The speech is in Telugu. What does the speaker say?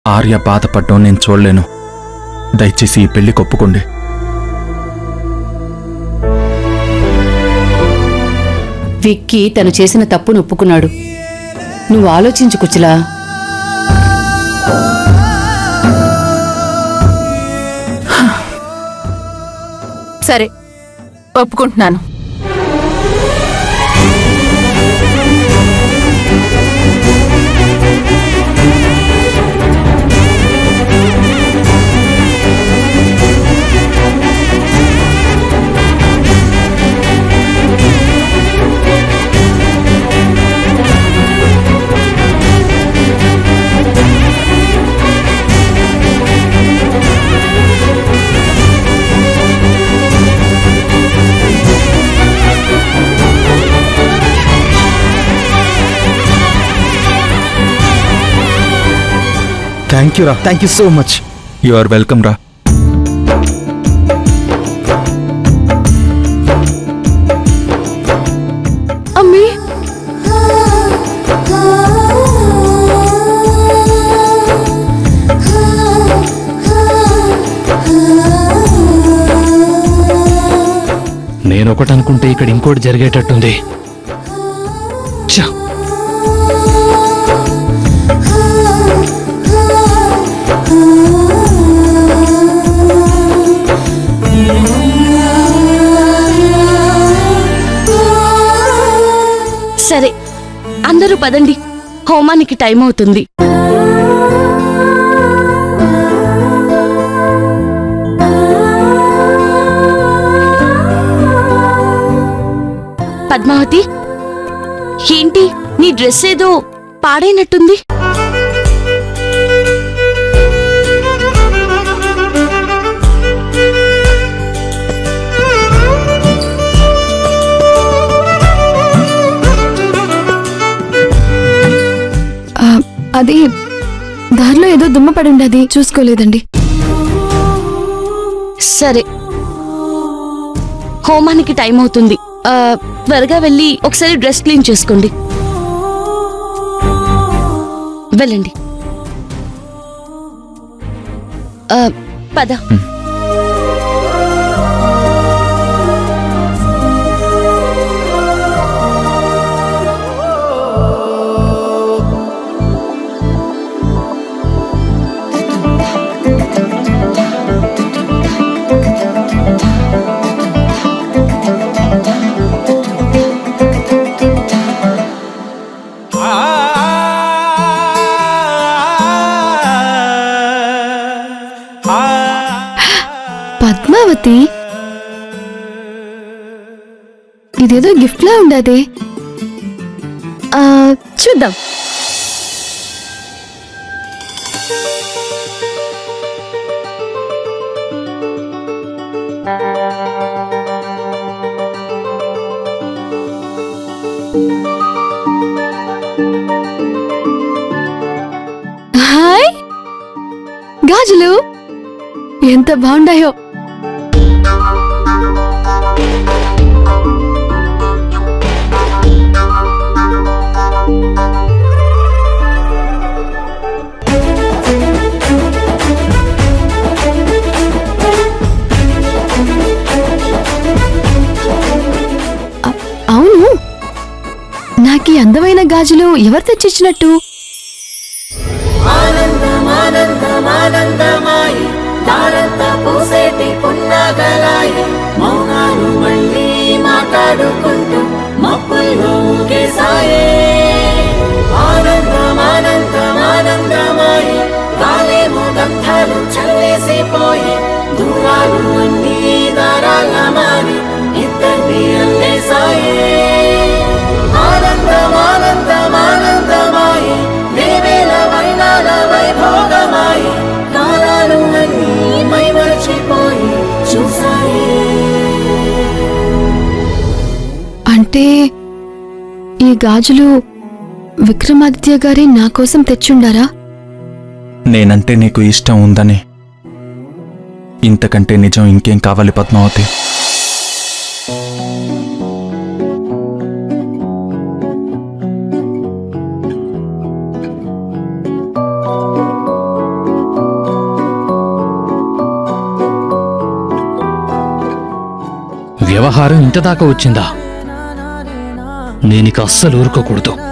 ఆర్య బాధపడ్డం నేను చూడలేను దయచేసి ఈ పెళ్లి కొప్పుకోండి విక్కీ తను చేసిన తప్పును ఒప్పుకున్నాడు నువ్వు ఆలోచించు కుచిలా సరే ఒప్పుకుంటున్నాను థ్యాంక్ యూ రా thank you so much you are welcome రా అమ్మీ నేనొకటి అనుకుంటే ఇక్కడ ఇంకోటి జరిగేటట్టుంది ఛ! సరే అందరూ పదండి హోమానికి టైం అవుతుంది పద్మావతి ఏంటి నీ డ్రెస్ ఏదో పాడైనట్టుంది ఆ, అది దారిలో ఏదో దుమ్మ పడి ఉండేది చూసుకోలేదండి సరే హోమానికి టైం అవుతుంది ఆ, త్వరగా వెళ్ళి ఒకసారి డ్రెస్ క్లీన్ చేసుకోండి వెళ్ళండి ఆ, పద పద్మావతి ఇదేదో గిఫ్ట్ లా ఉండదే ఆ, చూద్దాం హాయ్ గాజులు ఎంత బాగుండాయో అ- అవును నాకు ఈ అందమైన గాజులు ఎవరు తెచ్చిచ్చినట్టు ఆనందమానందమానందమాయి దారంతా పూసేటి పున్నగలాయి మౌనాలు మళ్ళీ మాట్లాడుకుంటూ మప్పుల్లో ఊగేసాయే ఆనందమానందమానందమాయి గాలేమో గంధాలు చల్లేసిపోయి దూరాలు అన్నీ దారాల మారి ఇద్దరిని అల్లేసాయే ఆనందమానందమానందమాయి వేవేల వైనాల వైభోగమాయి కాలాలు అన్నీ మైమర్చిపోయి చూసాయే అంటే ఈ గాజులు విక్రమాదిత్య గారి నా కోసం తెచ్చుండారా నేనంటే నీకు ఇష్టం ఉందని ఇంతకంటే నిజం ఇంకేం కావాలి పద్మావతి వ్యవహారం ఇంత దాకా వచ్చిందా నేనిక అస్సలు ఊరుకోకూడదు